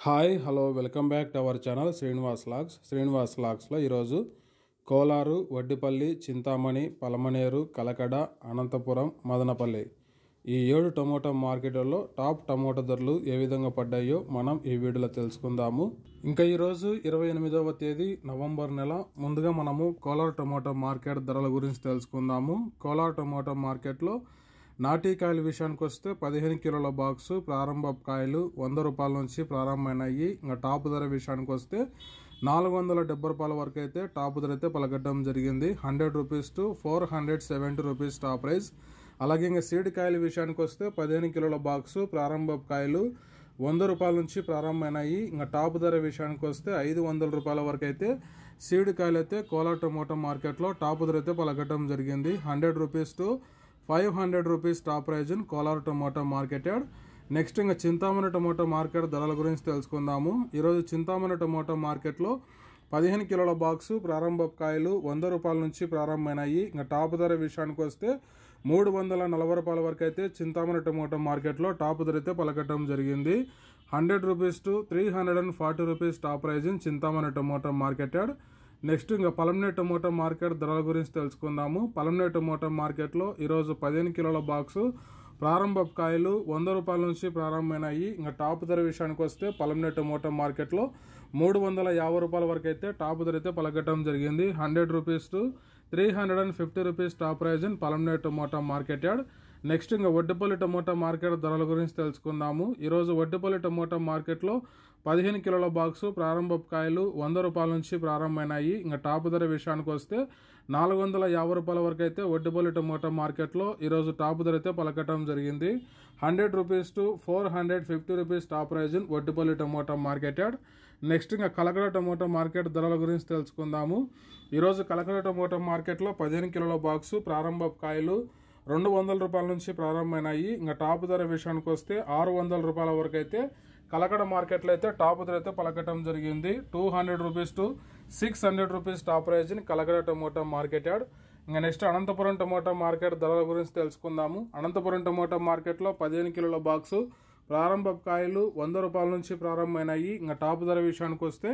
hi hello welcome back to our channel Srinivas logs Srinivas లాగ్స్లో ఈరోజు కోలారు వడ్డిపల్లి చింతామణి పలమనేరు కలకడ అనంతపురం మదనపల్లి ఈ ఏడు టమోటా మార్కెట్లలో టాప్ టమోటా ధరలు ఏ విధంగా పడ్డాయో మనం ఈ వీడియోలో తెలుసుకుందాము ఇంకా ఈరోజు ఇరవై ఎనిమిదవ తేదీ నవంబర్ నెల ముందుగా మనము కోలార్ టమోటా మార్కెట్ ధరల గురించి తెలుసుకుందాము కోలార్ టమోటా మార్కెట్లో నాటీ కాయల విషయానికి వస్తే పదిహేను కిలోల బాక్సు ప్రారంభ కాయలు వంద రూపాయల నుంచి ప్రారంభమైనాయి ఇంకా టాప్ ధర విషయానికి వస్తే నాలుగు వందల డెబ్బై రూపాయల వరకు అయితే టాప్ ధర అయితే పలకట్టడం జరిగింది hundred rupees to four hundred seventy rupees top price అలాగే ఇంకా సీడ్ కాయల విషయానికి వస్తే పదిహేను కిలోల బాక్సు ప్రారంభ కాయలు వంద రూపాయల నుంచి ప్రారంభమైనాయి ఇంకా టాప్ ధర విషయానికి వస్తే ఐదు వందల రూపాయల వరకు అయితే సీడ్ కాయలు అయితే కోలా టమోటా మార్కెట్లో టాప్ ధర అయితే పలకట్టడం జరిగింది hundred rupees to five hundred rupees top price in Kolar tomato market yard next ఇంకా చింతామణి టొమాటో మార్కెట్ ధరల గురించి తెలుసుకుందాము ఈరోజు చింతామణి టొమాటో మార్కెట్లో పదిహేను కిలోల బాక్సు ప్రారంభ కాయలు వంద రూపాయల నుంచి ప్రారంభమైనాయి ఇంకా టాప్ ధర విషయానికి వస్తే మూడు వందల నలభై రూపాయల వరకు అయితే చింతామణి టొమాటో మార్కెట్లో టాప్ ధర అయితే పలకటం జరిగింది hundred rupees to three hundred and forty rupees top price in Chintamani tomato market yard next ఇంకా పలంనే టొమాటో మార్కెట్ ధరల గురించి తెలుసుకుందాము పలంనే టొమాటో మార్కెట్లో ఈరోజు పదిహేను కిలోల బాక్సు ప్రారంభ కాయలు వంద రూపాయల నుంచి ప్రారంభమైనాయి ఇంకా టాప్ ధర విషయానికి వస్తే పలంనే టొమాటో మార్కెట్లో మూడు వందల యాభై రూపాయల వరకు అయితే టాప్ ధర అయితే పలకటం జరిగింది hundred rupees to three hundred and fifty rupees top price in Palamaner tomato market yard next ఇంకా వడ్డిపల్లి టమోటా మార్కెట్ ధరల గురించి తెలుసుకుందాము ఈరోజు వడ్డిపల్లి టమోటా మార్కెట్లో పదిహేను కిలోల బాక్సు ప్రారంభ కాయలు వంద రూపాయల నుంచి ప్రారంభమైనాయి ఇంకా టాప్ ధర విషయానికి వస్తే నాలుగు వందల యాభై రూపాయల వరకు అయితే వడ్డిపల్లి టమోటా మార్కెట్లో ఈరోజు టాప్ ధర అయితే పలకటం జరిగింది hundred rupees to four hundred fifty rupees top price in Vaddipalli tomato market yard next ఇంకా కలకడ టమోటా మార్కెట్ ధరల గురించి తెలుసుకుందాము ఈరోజు కలకడ టమోటా మార్కెట్లో పదిహేను కిలోల బాక్సు ప్రారంభ కాయలు రెండు వందల రూపాయల నుంచి ప్రారంభమైనాయి ఇంకా టాప్ ధర విషయానికి వస్తే ఆరు వందల రూపాయల వరకు అయితే కలకడ మార్కెట్లో అయితే టాప్ ధర అయితే పలకటం జరిగింది two hundred rupees to six hundred rupees top price in Kalakada tomato market yard ఇంకా నెక్స్ట్ అనంతపురం టమోటా మార్కెట్ ధరల గురించి తెలుసుకుందాము అనంతపురం టమోటా మార్కెట్లో పదిహేను కిలోల బాక్సు ప్రారంభ కాయలు వంద రూపాయల నుంచి ప్రారంభమైనాయి ఇంకా టాప్ ధర విషయానికి వస్తే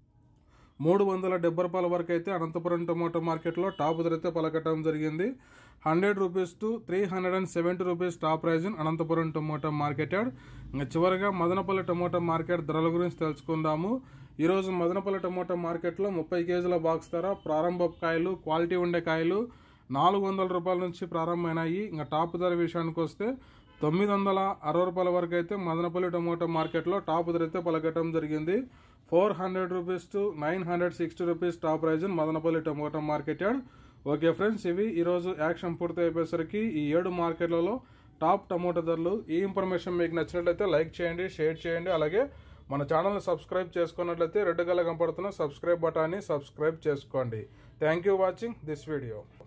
మూడు వందల డెబ్బై రూపాయల వరకు అయితే అనంతపురం టొమాటో మార్కెట్లో టాప్ ధర అయితే పలకటం జరిగింది hundred rupees to three hundred and seventy rupees top price in Anantapur tomato market yard ఇంకా చివరిగా మదనపల్లి టొమాటో మార్కెట్ ధరల గురించి తెలుసుకుందాము ఈరోజు మదనపల్లి టొమాటో మార్కెట్లో ముప్పై కేజీల బాక్స్ ధర ప్రారంభ కాయలు క్వాలిటీ ఉండే కాయలు నాలుగు వందల రూపాయల నుంచి ప్రారంభమైనాయి ఇంకా టాప్ ధర విషయానికి వస్తే తొమ్మిది వందల అరవై రూపాయల వరకు అయితే మదనపల్లి టొమాటో మార్కెట్లో టాప్ ధర అయితే పలకటం జరిగింది four hundred rupees to nine hundred sixty rupees top price in Madanapalle tomato market yard okay friends ఇవి ఈరోజు యాక్షన్ పూర్తి అయిపోయేసరికి ఈ ఏడు మార్కెట్లలో టాప్ టమోటా ధరలు ఈ ఇన్ఫర్మేషన్ మీకు నచ్చినట్లయితే లైక్ చేయండి షేర్ చేయండి అలాగే మన ఛానల్ని సబ్స్క్రైబ్ చేసుకున్నట్లయితే రెడ్ కలర్ కనపడుతున్న సబ్స్క్రైబ్ బటాన్ని సబ్స్క్రైబ్ చేసుకోండి thank you watching this video